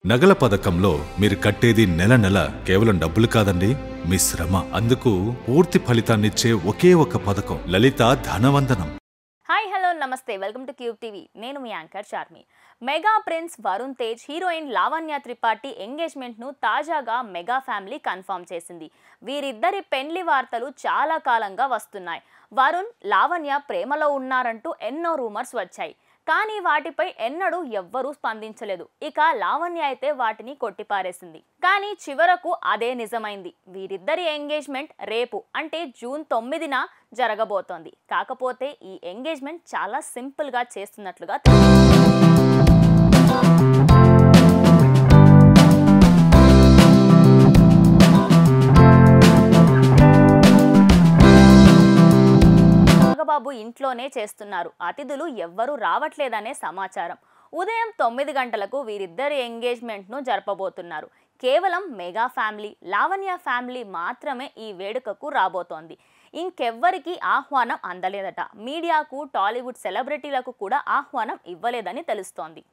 నగల పథకంలో మీరు కట్టేది నెల నెల కేవలం డబ్బులు కాదండి మీ శ్రమ అందుకు పూర్తి ఫలితాన్నిచ్చే ఒకే ఒక పథకం లలిత ధనవందనం హాయ్ హలో నమస్తే వెల్కమ్ టు క్యూబ్ టీవీ నేను మీ anchor Charmi mega prince Varun Tej heroine Lavanya Tripathi ఎంగేజ్మెంట్ను తాజాగా మెగా ఫ్యామిలీ కన్ఫర్మ్ చేసింది వీరిద్దరి పెండ్లి వార్తలు చాలా కాలంగా వస్తున్నాయి వరుణ్ లావణ్య ప్రేమలో ఉన్నారంటూ ఎన్నో రూమర్స్ వచ్చాయి కానీ వాటిపై ఎన్నడూ ఎవ్వరూ స్పందించలేదు ఇక లావణ్య అయితే వాటిని కొట్టిపారేసింది కానీ చివరకు అదే నిజమైంది వీరిద్దరి ఎంగేజ్మెంట్ రేపు అంటే జూన్ తొమ్మిదిన జరగబోతోంది కాకపోతే ఈ ఎంగేజ్మెంట్ చాలా సింపుల్గా చేస్తున్నట్లుగా తెలుస్తుంది. నాగబాబు ఇంట్లోనే చేస్తున్నారు అతిథులు ఎవ్వరూ రావట్లేదనే సమాచారం ఉదయం తొమ్మిది గంటలకు వీరిద్దరి ఎంగేజ్మెంట్ను జరపబోతున్నారు కేవలం మెగా ఫ్యామిలీ లావణ్య ఫ్యామిలీ మాత్రమే ఈ వేడుకకు రాబోతోంది ఇంకెవ్వరికి ఆహ్వానం అందలేదట మీడియాకు టాలీవుడ్ సెలబ్రిటీలకు కూడా ఆహ్వానం ఇవ్వలేదని తెలుస్తోంది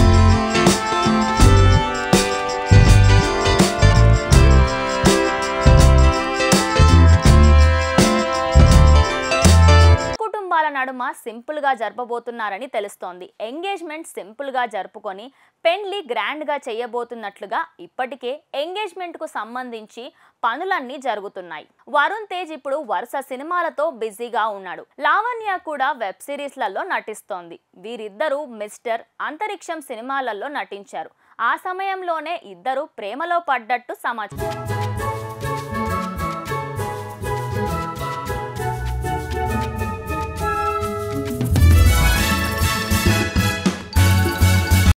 కుటుంబాల నడుమ సింపుల్ గా జరపబోతున్నారని తెలుస్తోంది ఎంగేజ్మెంట్ సింపుల్ గా జరుపుకొని పెండ్లి గ్రాండ్ గా చేయబోతున్నట్లుగా ఇప్పటికే ఎంగేజ్మెంట్ కు సంబంధించి పనులన్నీ జరుగుతున్నాయి వరుణ్ తేజ్ ఇప్పుడు వరుస సినిమాలతో బిజీగా ఉన్నాడు లావణ్య కూడా వెబ్ సిరీస్లలో నటిస్తోంది వీరిద్దరూ మిస్టర్ అంతరిక్షం సినిమాలలో నటించారు ఆ సమయంలోనే ఇద్దరు ప్రేమలో పడ్డట్టు సమాచారం